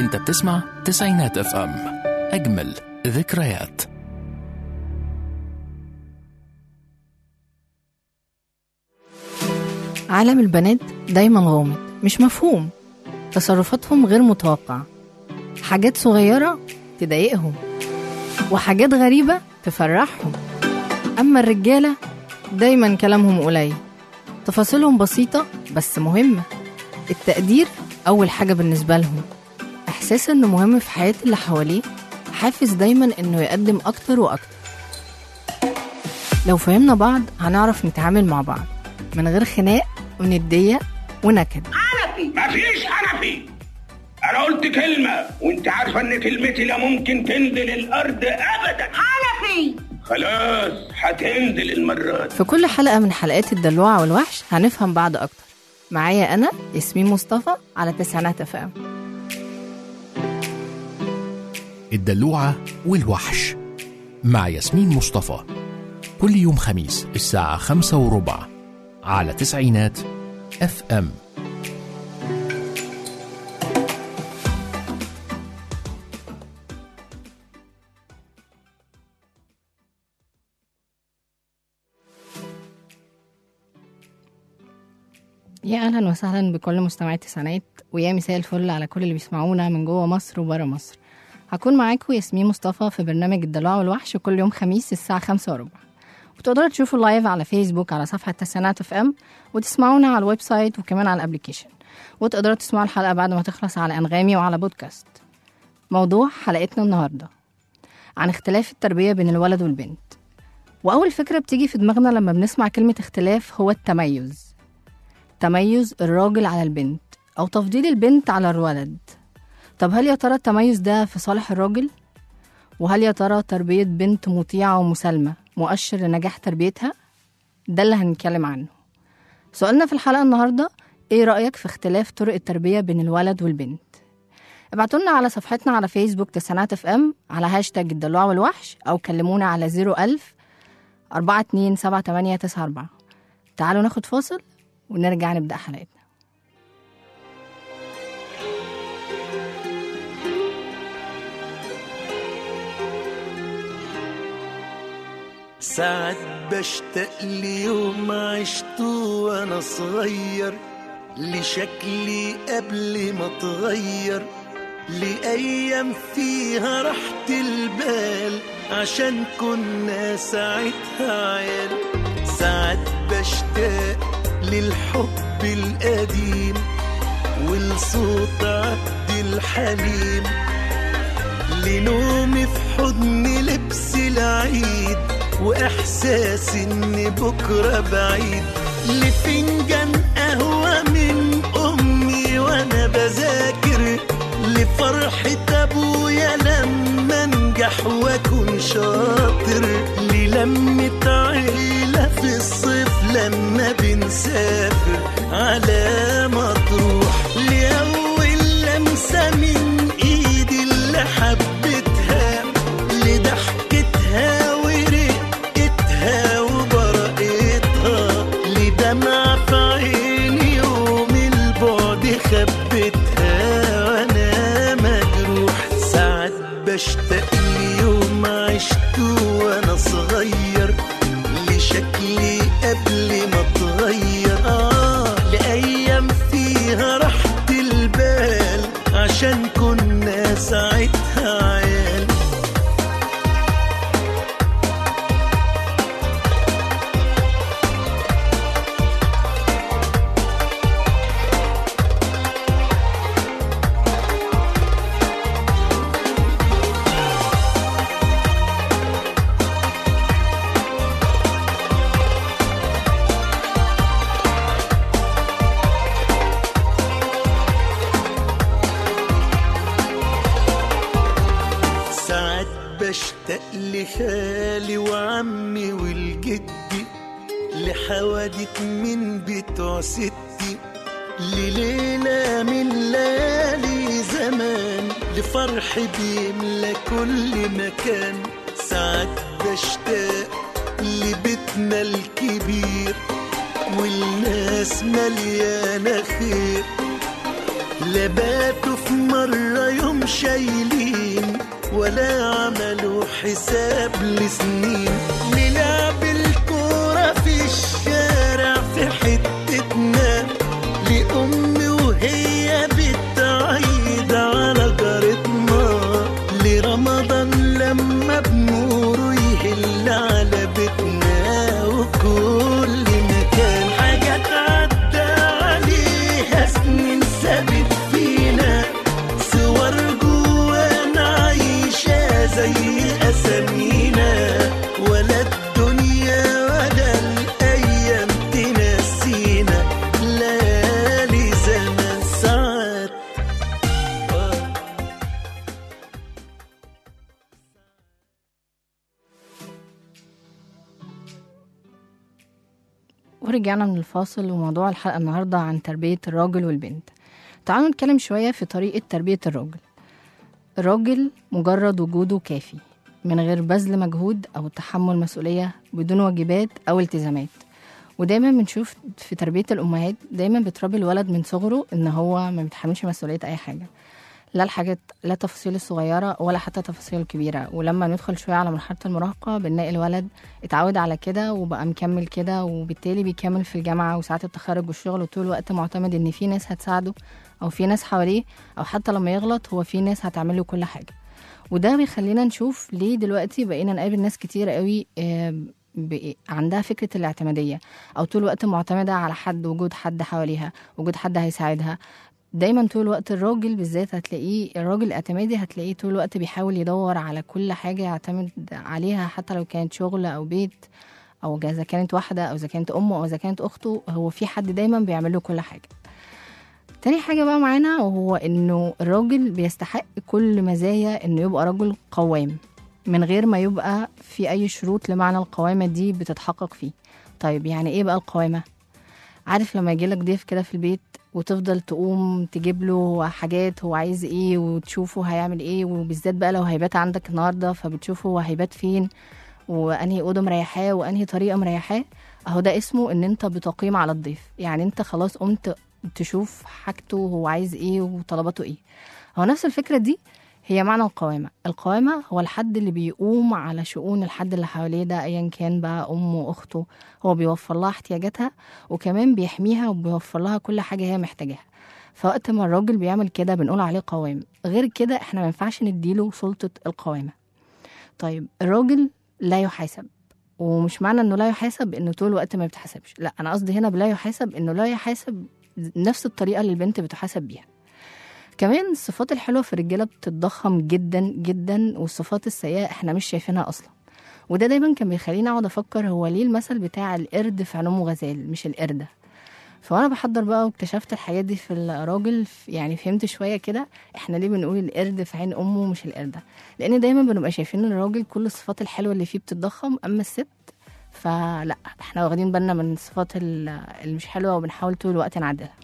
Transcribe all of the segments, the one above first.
انت بتسمع تسعينات اف ام اجمل ذكريات عالم البنات دايما غامض مش مفهوم تصرفاتهم غير متوقعة حاجات صغيرة تضايقهم وحاجات غريبة تفرحهم أما الرجالة دايما كلامهم قليل تفاصيلهم بسيطة بس مهمة التقدير أول حاجة بالنسبة لهم إحساس إنه مهم في حياة اللي حواليه حافز دايما إنه يقدم أكتر وأكتر لو فهمنا بعض هنعرف نتعامل مع بعض من غير خناق وندية ونكد مفيش حنفي انا قلت كلمة وانت عارفة ان كلمتي لا ممكن تنزل الارض ابدا حنفي خلاص هتنزل المرة دي في كل حلقة من حلقات الدلوعة والوحش هنفهم بعض أكتر معايا أنا ياسمين مصطفى على تسعينات اف ام الدلوعة والوحش مع ياسمين مصطفى كل يوم خميس الساعة خمسة وربع على تسعينات اف ام يا أهلا وسهلا بكل مستمعي التسعينات ويا مساء الفل على كل اللي بيسمعونا من جوه مصر وبره مصر هكون معاكم ياسمين مصطفى في برنامج الدلوعة والوحش كل يوم خميس الساعة خمسة وربع وتقدروا تشوفوا اللايف على فيسبوك على صفحة تسعينات اف ام وتسمعونا على الويب سايت وكمان على الابليكيشن وتقدروا تسمعوا الحلقة بعد ما تخلص على أنغامي وعلى بودكاست موضوع حلقتنا النهاردة عن اختلاف التربية بين الولد والبنت وأول فكرة بتيجي في دماغنا لما بنسمع كلمة اختلاف هو التميز تميز الراجل على البنت أو تفضيل البنت على الولد طب هل يا ترى التميز ده في صالح الراجل؟ وهل يا ترى تربية بنت مطيعة ومسالمة مؤشر لنجاح تربيتها؟ ده اللي هنتكلم عنه سؤالنا في الحلقة النهاردة ايه رأيك في اختلاف طرق التربية بين الولد والبنت؟ ابعتولنا على صفحتنا على فيسبوك تسعينات اف ام على هاشتاج الدلوع والوحش أو كلمونا على 01000 427894 تعالوا ناخد فاصل ونرجع نبدأ حلقتنا ساعات بشتاق ليوم عشته وانا صغير لشكلي قبل ما اتغير لأيام فيها راحة البال عشان كنا ساعتها عيال ساعات بشتاق للحب القديم ولصوت عبد الحليم لنومي في حضن لبس العيد واحساس ان بكره بعيد لفنجان قهوه من امي وانا بذاكر لفرحه ابويا لما انجح واكون شاطر للمه عيله في الصيف لما بنسافر على مطروح لاول لمسه من ايدي اللي حبيتها لضحكتها ورقتها وبرقتها لدمع في عيني يوم البعد خبتها وانا مجروح ساعات بشتاق ليوم عشته وانا صغير لشكلي قبل ما اتغير اه لايام فيها راحة البال عشان كنا ساعتها عيال ساعات بشتاق لخالي وعمي والجدي لحوادث من بتوع ستي لليلة من ليالي زمان لفرح بيملى كل مكان ساعات بشتاق لبيتنا الكبير والناس مليانة خير لباتوا في مرة يوم يوم شايلين ولا عملوا حساب لسنين نلعب الكورة في الشارع في حتتنا لأمي وهي بتعيد على جارتنا لرمضان لما بنوره يهل على بيتنا وكل مكان حاجات عدى عليها سنين سابت فينا صور جوانا عايشة زي أسامينا ولا الدنيا ولا الأيام تنسينا ليالي زمان ساعات ورجعنا من الفاصل وموضوع الحلقة النهاردة عن تربية الراجل والبنت تعالوا نتكلم شوية في طريقة تربية الراجل الراجل مجرد وجوده كافي من غير بذل مجهود أو تحمل مسؤولية بدون واجبات أو التزامات ودايما بنشوف في تربية الأمهات دايما بتربي الولد من صغره إن هو ما بيتحملش مسؤولية أي حاجة لا الحاجات لا التفاصيل الصغيرة ولا حتى التفاصيل الكبيرة ولما ندخل شوية على مرحلة المراهقة بنلاقي الولد اتعود على كده وبقى مكمل كده وبالتالي بيكمل في الجامعة وساعات التخرج والشغل وطول الوقت معتمد إن في ناس هتساعده أو في ناس حواليه أو حتى لما يغلط هو في ناس هتعمل له كل حاجة وده بيخلينا نشوف ليه دلوقتي بقينا نقابل ناس كتير قوي آم، بقي- عندها فكرة الاعتمادية أو طول الوقت معتمدة على حد وجود حد حواليها وجود حد هيساعدها دايما طول الوقت الراجل بالذات هتلاقيه الراجل الاعتمادي هتلاقيه طول الوقت بيحاول يدور على كل حاجة يعتمد عليها حتى لو كانت شغل أو بيت أو إذا كانت واحدة أو إذا كانت أمه أو إذا كانت أخته هو في حد دايما بيعمل له كل حاجة تاني حاجة بقى معانا وهو إنه الراجل بيستحق كل مزايا إنه يبقى رجل قوام من غير ما يبقى في أي شروط لمعنى القوامة دي بتتحقق فيه طيب يعني إيه بقى القوامة؟ عارف لما يجيلك ضيف كده في البيت وتفضل تقوم تجيب له حاجات هو عايز ايه وتشوفه هيعمل ايه وبالذات بقى لو هيبات عندك النهارده فبتشوفه هو هيبات فين وانهي اوضه مريحاه وانهي طريقه مريحاه اهو ده اسمه ان انت بتقيم على الضيف يعني انت خلاص قمت تشوف حاجته هو عايز ايه وطلباته ايه هو نفس الفكره دي هي معنى القوامة القوامة هو الحد اللي بيقوم على شؤون الحد اللي حواليه ده أيا كان بقى أمه أخته هو بيوفر لها احتياجاتها وكمان بيحميها وبيوفر لها كل حاجة هي محتاجاها فوقت ما الراجل بيعمل كده بنقول عليه قوام غير كده احنا ما ينفعش نديله سلطة القوامة طيب الراجل لا يحاسب ومش معنى انه لا يحاسب انه طول الوقت ما بيتحاسبش لا انا قصدي هنا بلا يحاسب انه لا يحاسب نفس الطريقة اللي البنت بتحاسب بيها كمان الصفات الحلوة في الرجالة بتتضخم جدا جدا والصفات السيئة احنا مش شايفينها اصلا وده دايما كان بيخليني اقعد افكر هو ليه المثل بتاع القرد في عين امه غزال مش القردة فوانا بحضر بقى واكتشفت الحاجات دي في الراجل ف- يعني فهمت شويه كده احنا ليه بنقول القرد في عين امه مش القرده لان دايما بنبقى شايفين ان الراجل كل الصفات الحلوه اللي فيه بتتضخم اما الست فلا احنا واخدين بالنا من الصفات ال- اللي مش حلوه وبنحاول طول الوقت نعدلها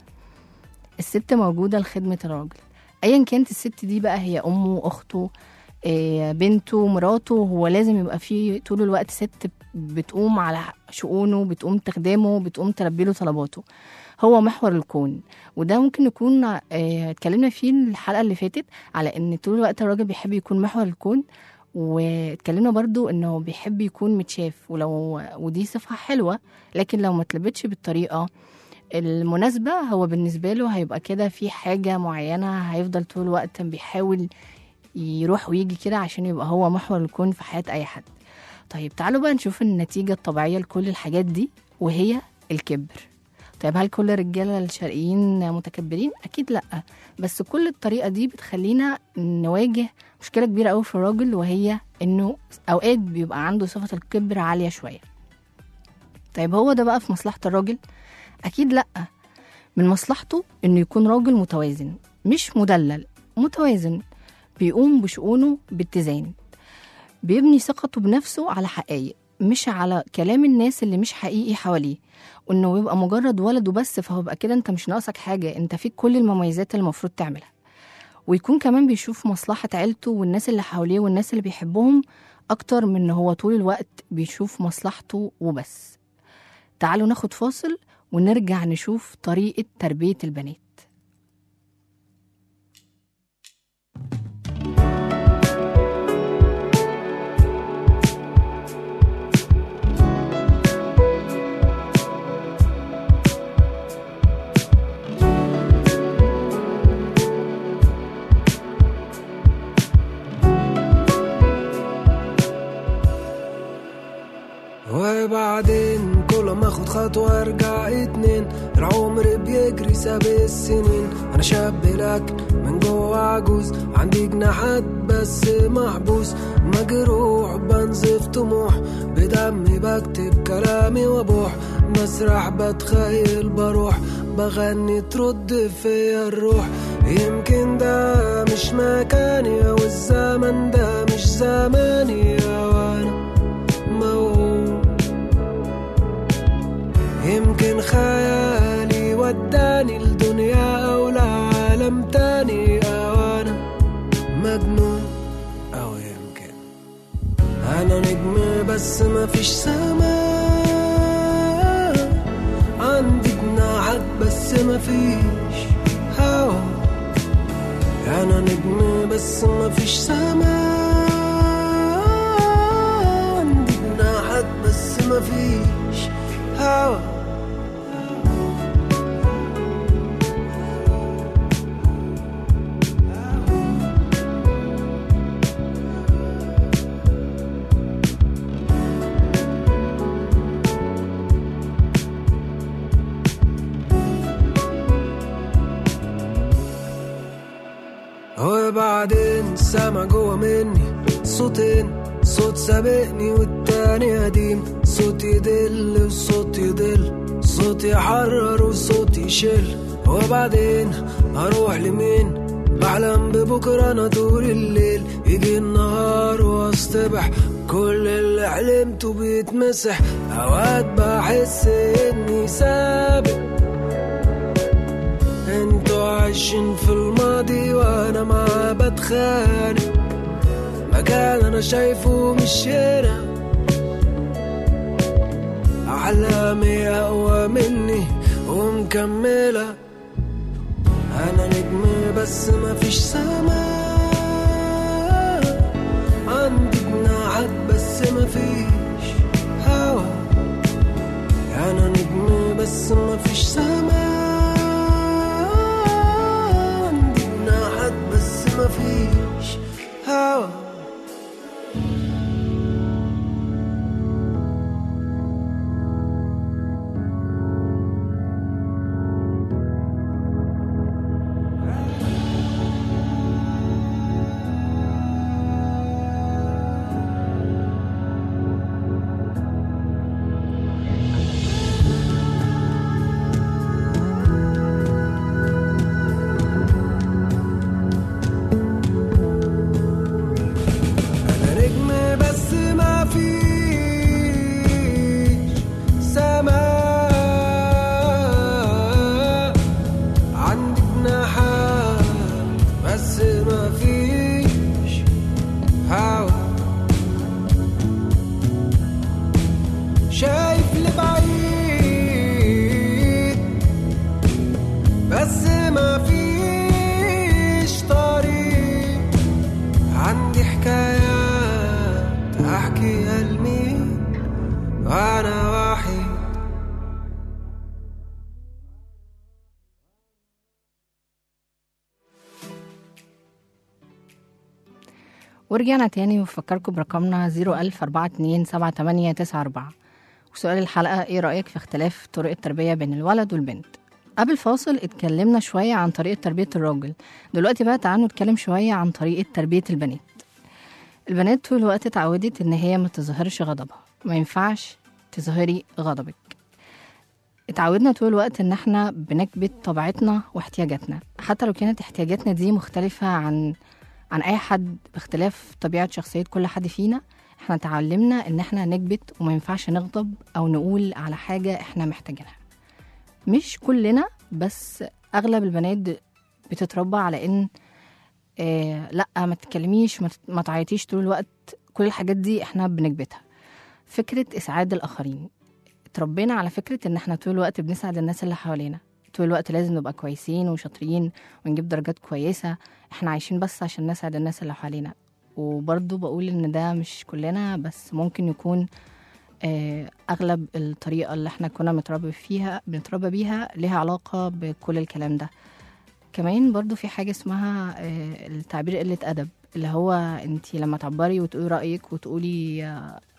الست موجوده لخدمه الراجل ايا كانت الست دي بقى هي امه اخته إيه، بنته مراته هو لازم يبقى فيه طول الوقت ست بتقوم على شؤونه بتقوم تخدمه بتقوم تلبي له طلباته هو محور الكون وده ممكن نكون آه، اتكلمنا فيه الحلقه اللي فاتت على ان طول الوقت الراجل بيحب يكون محور الكون واتكلمنا برضو انه بيحب يكون متشاف ولو ودي صفه حلوه لكن لو ما اتلبتش بالطريقه المناسبة هو بالنسبة له هيبقى كده في حاجة معينة هيفضل طول الوقت بيحاول يروح ويجي كده عشان يبقى هو محور الكون في حياة أي حد طيب تعالوا بقى نشوف النتيجة الطبيعية لكل الحاجات دي وهي الكبر طيب هل كل الرجالة الشرقيين متكبرين؟ أكيد لأ بس كل الطريقة دي بتخلينا نواجه مشكلة كبيرة أوي في الراجل وهي إنه أوقات بيبقى عنده صفة الكبر عالية شوية طيب هو ده بقى في مصلحة الراجل؟ أكيد لأ من مصلحته إنه يكون راجل متوازن مش مدلل متوازن بيقوم بشؤونه باتزان بيبني ثقته بنفسه على حقائق مش على كلام الناس اللي مش حقيقي حواليه وانه يبقى مجرد ولد وبس فهو بقى كده انت مش ناقصك حاجه انت فيك كل المميزات اللي المفروض تعملها ويكون كمان بيشوف مصلحه عيلته والناس اللي حواليه والناس اللي بيحبهم اكتر من ان هو طول الوقت بيشوف مصلحته وبس تعالوا ناخد فاصل ونرجع نشوف طريقه تربيه البنات العمر بيجري سابق السنين انا شاب لكن من جوه عجوز عندي جناحات بس محبوس مجروح بنزف طموح بدمي بكتب كلامي وابوح بسرح بتخيل بروح بغني ترد فيا الروح يمكن ده مش مكاني او الزمن ده مش زماني وانا موهوم يمكن خيالي وداني لدنيا او لعالم تاني او انا مجنون او يمكن انا نجم بس ما فيش سما عندي جناحات بس ما فيش هوا انا نجم بس ما فيش سما عندي جناحات بس ما فيش هوا وبعدين سما جوه مني صوتين صوت سابقني والتاني قديم صوت يدل وصوت يضل صوت يحرر وصوت يشل وبعدين اروح لمين بحلم ببكرة انا طول الليل يجي النهار واصطبح كل اللي حلمته بيتمسح اوقات بحس اني سابق انتوا عايشين في الماضي وانا معاه بتخانق مكان انا شايفه مش هنا احلامي اقوى مني ومكمله انا نجم بس ما فيش سما عندي جناحات بس ما فيش هوا انا نجم بس ما فيش سما عندي جناحات بس ما فيش هوا أنا نجم بس ما فيش سماء عندي جناحات بس ما فيش هوا شايف لبعيد بس ما فيش طريق عندي حكايات احكيها لمين وانا وحيد ورجعنا تاني وفكركم برقمنا 010427894 وسؤال الحلقة ايه رأيك في اختلاف طرق التربية بين الولد والبنت قبل فاصل اتكلمنا شوية عن طريقة تربية الراجل دلوقتي بقى تعالوا نتكلم شوية عن طريقة تربية البنات البنات طول الوقت اتعودت ان هي ما تظهرش غضبها ما ينفعش تظهري غضبك اتعودنا طول الوقت ان احنا بنكبت طبيعتنا واحتياجاتنا حتى لو كانت احتياجاتنا دي مختلفة عن عن اي حد باختلاف طبيعة شخصية كل حد فينا احنا اتعلمنا ان احنا نكبت وما ينفعش نغضب او نقول على حاجة احنا محتاجينها مش كلنا بس اغلب البنات بتتربى على ان آه لا ما تتكلميش ما تت- ما تعيطيش طول الوقت كل الحاجات دي احنا بنكبتها فكرة اسعاد الاخرين اتربينا على فكرة ان احنا طول الوقت بنسعد الناس اللي حوالينا طول الوقت لازم نبقى كويسين وشاطرين ونجيب درجات كويسة احنا عايشين بس عشان نسعد الناس اللي حوالينا وبرضو بقول ان ده مش كلنا بس ممكن يكون آه، اغلب الطريقة اللي احنا كنا متربي فيها بنتربى بيها ليها علاقة بكل الكلام ده كمان برضو في حاجة اسمها آه، التعبير قلة أدب اللي هو انت لما تعبري وتقولي رأيك وتقولي آه،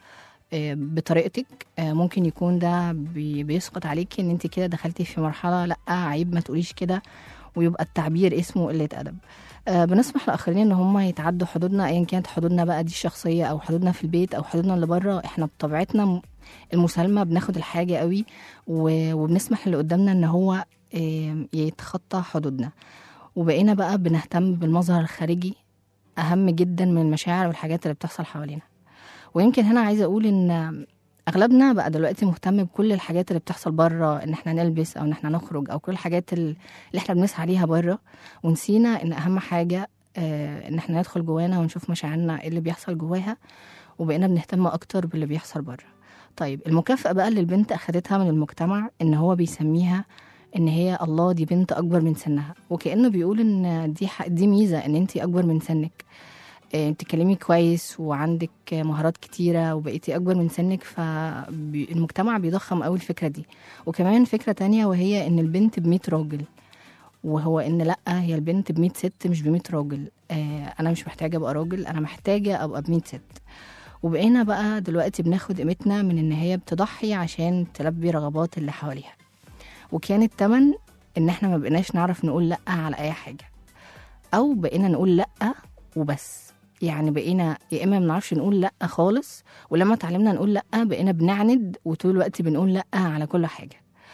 آه، بطريقتك آه، ممكن يكون ده بي- بيسقط عليكي ان انت كده دخلتي في مرحله لا عيب ما تقوليش كده ويبقى التعبير اسمه قله ادب آه، بنسمح لاخرين ان هم يتعدوا حدودنا ايا كانت حدودنا بقى دي الشخصيه او حدودنا في البيت او حدودنا اللي بره احنا بطبيعتنا م- المسالمه بناخد الحاجه قوي و- وبنسمح اللي قدامنا ان هو آه، يتخطى حدودنا وبقينا بقى بنهتم بالمظهر الخارجي اهم جدا من المشاعر والحاجات اللي بتحصل حوالينا ويمكن هنا عايزه اقول ان اغلبنا بقى دلوقتي مهتم بكل الحاجات اللي بتحصل بره ان احنا نلبس او ان احنا نخرج او كل الحاجات ال- اللي احنا بنسعى ليها بره ونسينا ان اهم حاجه آه، ان احنا ندخل جوانا ونشوف مشاعرنا ايه اللي بيحصل جواها وبقينا بنهتم اكتر باللي بيحصل بره طيب المكافأة بقى اللي البنت أخدتها من المجتمع إن هو بيسميها إن هي الله دي بنت أكبر من سنها وكأنه بيقول إن دي ح- دي ميزة إن أنت أكبر من سنك آه، بتتكلمي كويس وعندك مهارات كتيرة وبقيتي أكبر من سنك فالمجتمع بيضخم أوي الفكرة دي وكمان فكرة تانية وهي إن البنت بمية راجل وهو إن لأ هي البنت بمية ست مش بمية راجل آه، أنا مش محتاجة أبقى راجل أنا محتاجة أبقى بمية ست وبقينا بقى دلوقتي بناخد قيمتنا من إن هي بتضحي عشان تلبي رغبات اللي حواليها وكان التمن إن إحنا ما بقيناش نعرف نقول لأ على أي حاجة أو بقينا نقول لأ وبس يعني بقينا يا اما ما بنعرفش نقول لا خالص ولما اتعلمنا نقول لا بقينا بنعند وطول الوقت بنقول لا على كل حاجه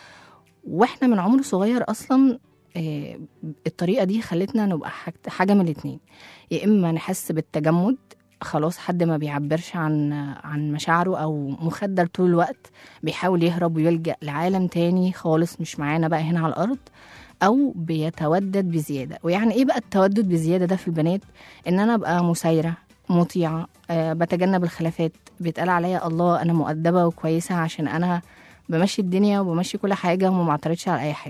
واحنا من عمر صغير اصلا آه، الطريقه دي خلتنا نبقى حاج- حاجه من الاتنين يا اما نحس بالتجمد خلاص حد ما بيعبرش عن عن مشاعره او مخدر طول الوقت بيحاول يهرب ويلجأ لعالم تاني خالص مش معانا بقى هنا على الارض او بيتودد بزياده ويعني ايه بقى التودد بزياده ده في البنات ان انا ابقى مسايره مطيعه أه بتجنب الخلافات بيتقال عليا الله انا مؤدبه وكويسه عشان انا بمشي الدنيا وبمشي كل حاجه وما معترضش على اي حاجه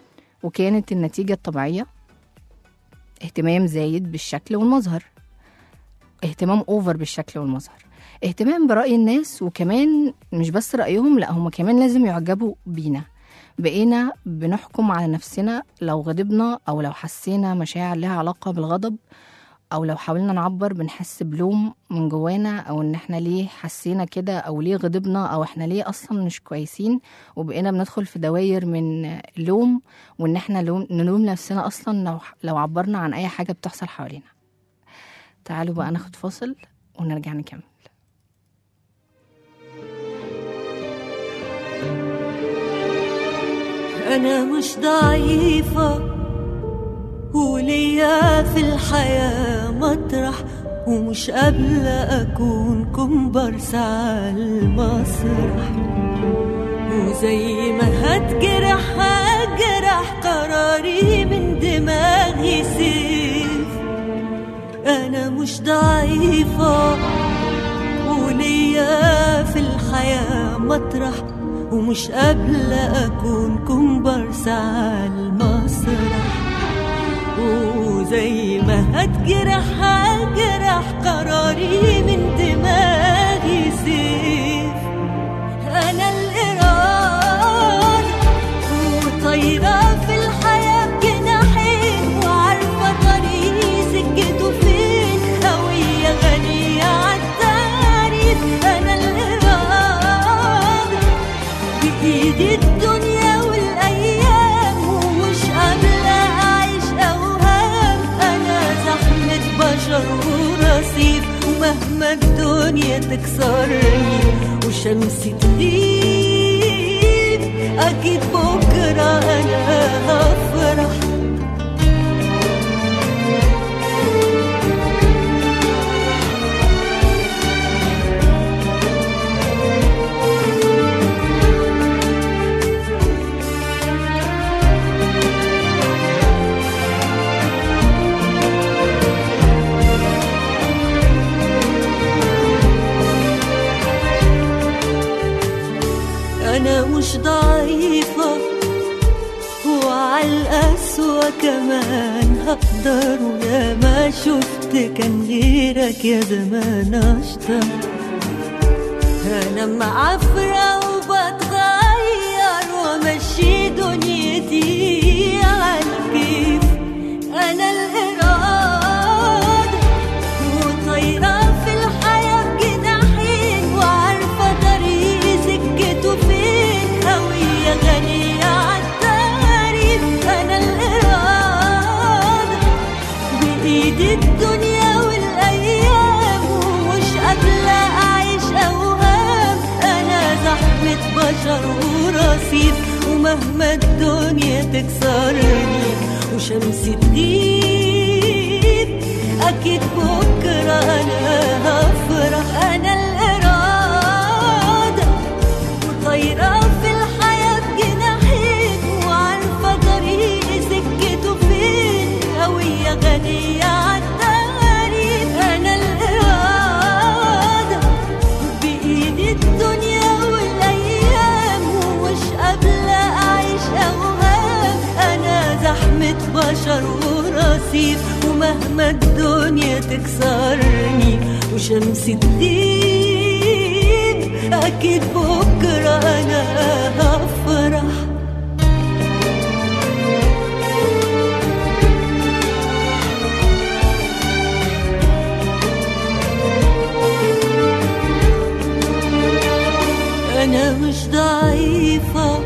وكانت النتيجه الطبيعيه اهتمام زايد بالشكل والمظهر اهتمام اوفر بالشكل والمظهر اهتمام برأي الناس وكمان مش بس رأيهم لا هم كمان لازم يعجبوا بينا بقينا بنحكم على نفسنا لو غضبنا او لو حسينا مشاعر لها علاقة بالغضب او لو حاولنا نعبر بنحس بلوم من جوانا او ان احنا ليه حسينا كده او ليه غضبنا او احنا ليه اصلا مش كويسين وبقينا بندخل في دواير من لوم وان احنا لوم نلوم نفسنا اصلا لو لو عبرنا عن اي حاجة بتحصل حوالينا تعالوا بقى ناخد فاصل ونرجع نكمل أنا مش ضعيفة وليا في الحياة مطرح ومش قابلة أكون كومبارس على المسرح وزي ما هتجرح هجرح قراري من دماغي سيف أنا مش ضعيفة وليا في الحياة مطرح ومش قابلة أكون كومبارس على المسرح وزي ما هتجرح هجرح قراري من دماغي سيف أنا الإرادة وطايرة في الحياة بجناحين وعارفة طريقي سكته فين هوية غنية عالتعريف أنا الإرادة بإيدي الدنيا والأيام ومش قابلة أعيش أوهام أنا زحمة بشر ورصيف ومهما الدنيا تكسرني وشمسي تغيب أكيد بكرة أنا هفرح أنا مش ضعيفة وعلى القسوة كمان هقدر ويا ما شفت كان غيرك يا زمان أشطر أنا معفرة وبتغير وأمشي دنيتي على الكيف أنا الإرادة وطايرة في الحياة بجناحين وعارفة بإيدي الدنيا والأيام ومش قادرة أعيش أوهام أنا زحمة بشر ورصيف ومهما الدنيا تكسرني وشمس تغيب أكيد بكرة أنا هفرح أنا الإرادة وطايرة في الحياة بجناحين وعارفة طريقي سكته فين هوية غنية عالتاريخ أنا الإرادة بإيدي الدنيا والأيام ومش قابلة أعيش أوهام أنا زحمة بشر ورصيف ومهما الدنيا تكسرني وشمس تغيب أكيد بكرة أنا هفرح أنا مش ضعيفة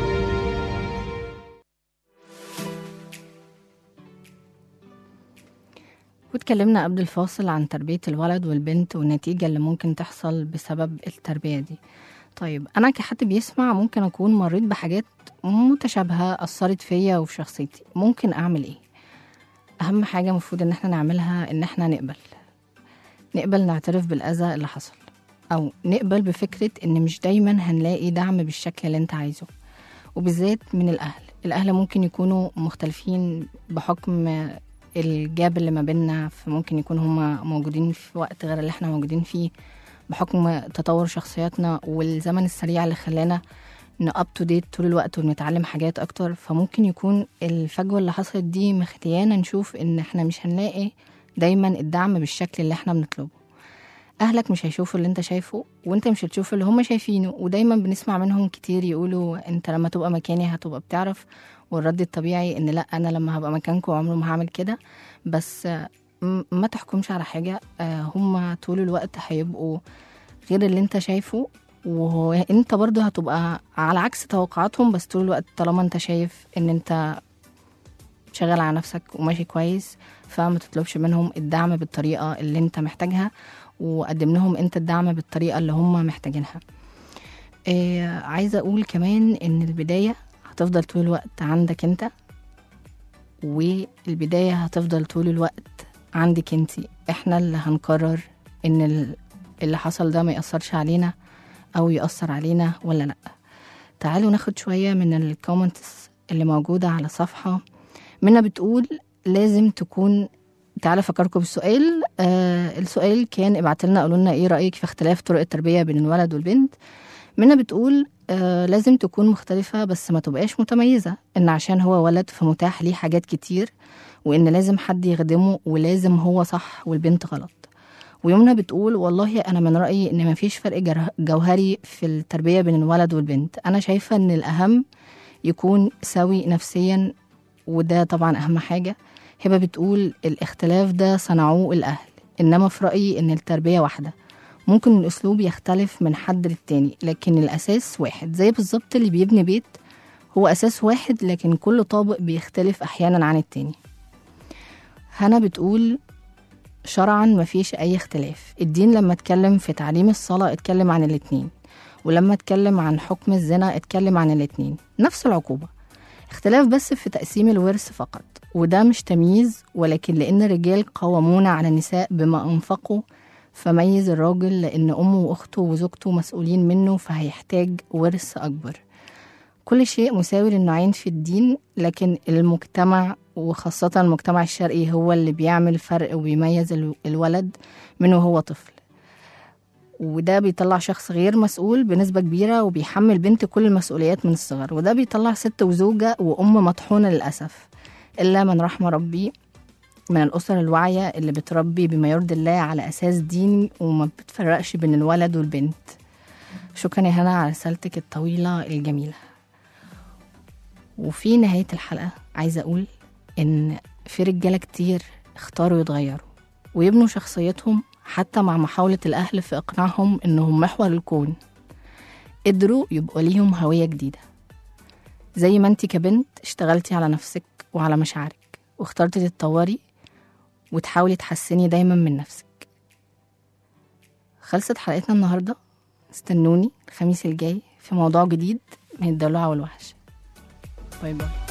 واتكلمنا قبل الفاصل عن تربية الولد والبنت والنتيجة اللي ممكن تحصل بسبب التربية دي طيب أنا كحد بيسمع ممكن أكون مريت بحاجات متشابهة أثرت فيا وفي شخصيتي ممكن أعمل إيه؟ أهم حاجة المفروض إن احنا نعملها إن احنا نقبل نقبل نعترف بالأذى اللي حصل أو نقبل بفكرة إن مش دايما هنلاقي دعم بالشكل اللي أنت عايزه وبالذات من الأهل الأهل ممكن يكونوا مختلفين بحكم الجاب اللي ما بيننا فممكن يكون هما موجودين في وقت غير اللي احنا موجودين فيه بحكم تطور شخصياتنا والزمن السريع اللي خلانا ناب تو ديت طول الوقت وبنتعلم حاجات اكتر فممكن يكون الفجوه اللي حصلت دي مخليانا نشوف ان احنا مش هنلاقي دايما الدعم بالشكل اللي احنا بنطلبه اهلك مش هيشوفوا اللي انت شايفه وانت مش هتشوف اللي هم شايفينه ودايما بنسمع منهم كتير يقولوا انت لما تبقى مكاني هتبقى بتعرف والرد الطبيعي ان لا انا لما هبقى مكانكم عمري ما هعمل كده بس آه، م- ما تحكمش على حاجه آه، هم طول الوقت هيبقوا غير اللي انت شايفه وهو انت برضه هتبقى على عكس توقعاتهم بس طول الوقت طالما انت شايف ان انت شغال على نفسك وماشي كويس فما تطلبش منهم الدعم بالطريقة اللي انت محتاجها وقدم لهم انت الدعم بالطريقة اللي هم محتاجينها إيه عايزة اقول كمان ان البداية هتفضل طول الوقت عندك انت والبداية هتفضل طول الوقت عندك انت احنا اللي هنقرر ان ال- اللي حصل ده ما يأثرش علينا او يأثر علينا ولا لا تعالوا ناخد شوية من الكومنتس اللي موجودة على صفحة منى بتقول لازم تكون تعالى افكركم بالسؤال آه السؤال كان ابعت لنا قولوا لنا ايه رايك في اختلاف طرق التربيه بين الولد والبنت منى بتقول آه لازم تكون مختلفه بس ما تبقاش متميزه ان عشان هو ولد فمتاح ليه حاجات كتير وان لازم حد يخدمه ولازم هو صح والبنت غلط ويمنى بتقول والله انا من رايي ان مفيش فرق جره- جوهري في التربيه بين الولد والبنت انا شايفه ان الاهم يكون سوي نفسيا وده طبعا اهم حاجه هبه بتقول الاختلاف ده صنعوه الاهل انما في رايي ان التربيه واحده ممكن الاسلوب يختلف من حد للتاني لكن الاساس واحد زي بالظبط اللي بيبني بيت هو اساس واحد لكن كل طابق بيختلف احيانا عن التاني هنا بتقول شرعا مفيش اي اختلاف الدين لما اتكلم في تعليم الصلاه اتكلم عن الاتنين ولما اتكلم عن حكم الزنا اتكلم عن الاتنين نفس العقوبه اختلاف بس في تقسيم الورث فقط وده مش تمييز ولكن لأن الرجال قوامون على النساء بما أنفقوا فميز الراجل لأن أمه وأخته وزوجته مسؤولين منه فهيحتاج ورث أكبر كل شيء مساوي للنوعين في الدين لكن المجتمع وخاصة المجتمع الشرقي هو اللي بيعمل فرق وبيميز ال- الولد من وهو طفل وده بيطلع شخص غير مسؤول بنسبة كبيرة وبيحمل بنت كل المسؤوليات من الصغر وده بيطلع ست وزوجة وأم مطحونة للأسف إلا من رحم ربي من الأسر الواعية اللي بتربي بما يرضي الله على أساس ديني وما بتفرقش بين الولد والبنت شكرا يا هنا على رسالتك الطويلة الجميلة وفي نهاية الحلقة عايزة أقول إن في رجالة كتير اختاروا يتغيروا ويبنوا شخصيتهم حتى مع محاولة الأهل في إقناعهم إنهم محور الكون قدروا يبقوا ليهم هوية جديدة زي ما انت كبنت اشتغلتي على نفسك وعلى مشاعرك واخترتي تتطوري وتحاولي تحسني دايما من نفسك خلصت حلقتنا النهاردة استنوني الخميس الجاي في موضوع جديد من الدلوعة والوحش باي باي